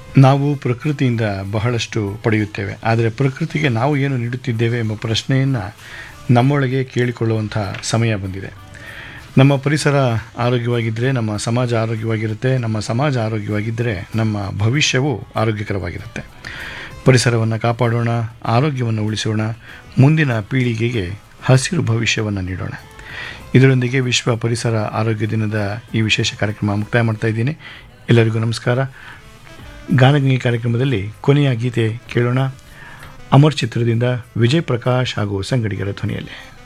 ನಾವು ಪ್ರಕೃತಿಯಿಂದ ಬಹಳಷ್ಟು ಪಡೆಯುತ್ತೇವೆ ಆದರೆ ಪ್ರಕೃತಿಗೆ ನಾವು ಏನು ನೀಡುತ್ತಿದ್ದೇವೆ ಎಂಬ ಪ್ರಶ್ನೆಯನ್ನು ನಮ್ಮೊಳಗೆ ಕೇಳಿಕೊಳ್ಳುವಂಥ ಸಮಯ ಬಂದಿದೆ ನಮ್ಮ ಪರಿಸರ ಆರೋಗ್ಯವಾಗಿದ್ದರೆ ನಮ್ಮ ಸಮಾಜ ಆರೋಗ್ಯವಾಗಿರುತ್ತೆ ನಮ್ಮ ಸಮಾಜ ಆರೋಗ್ಯವಾಗಿದ್ದರೆ ನಮ್ಮ ಭವಿಷ್ಯವು ಆರೋಗ್ಯಕರವಾಗಿರುತ್ತೆ ಪರಿಸರವನ್ನು ಕಾಪಾಡೋಣ ಆರೋಗ್ಯವನ್ನು ಉಳಿಸೋಣ ಮುಂದಿನ ಪೀಳಿಗೆಗೆ ಹಸಿರು ಭವಿಷ್ಯವನ್ನು ನೀಡೋಣ ಇದರೊಂದಿಗೆ ವಿಶ್ವ ಪರಿಸರ ಆರೋಗ್ಯ ದಿನದ ಈ ವಿಶೇಷ ಕಾರ್ಯಕ್ರಮ ಮುಕ್ತಾಯ ಮಾಡ್ತಾ ಇದ್ದೀನಿ ಎಲ್ಲರಿಗೂ ನಮಸ್ಕಾರ ಗಾನಗಂಗೆ ಕಾರ್ಯಕ್ರಮದಲ್ಲಿ ಕೊನೆಯ ಗೀತೆ ಕೇಳೋಣ ಅಮರ್ ಚಿತ್ರದಿಂದ ವಿಜಯ್ ಪ್ರಕಾಶ್ ಹಾಗೂ ಸಂಗಡಿಗರ ಧ್ವನಿಯಲ್ಲಿ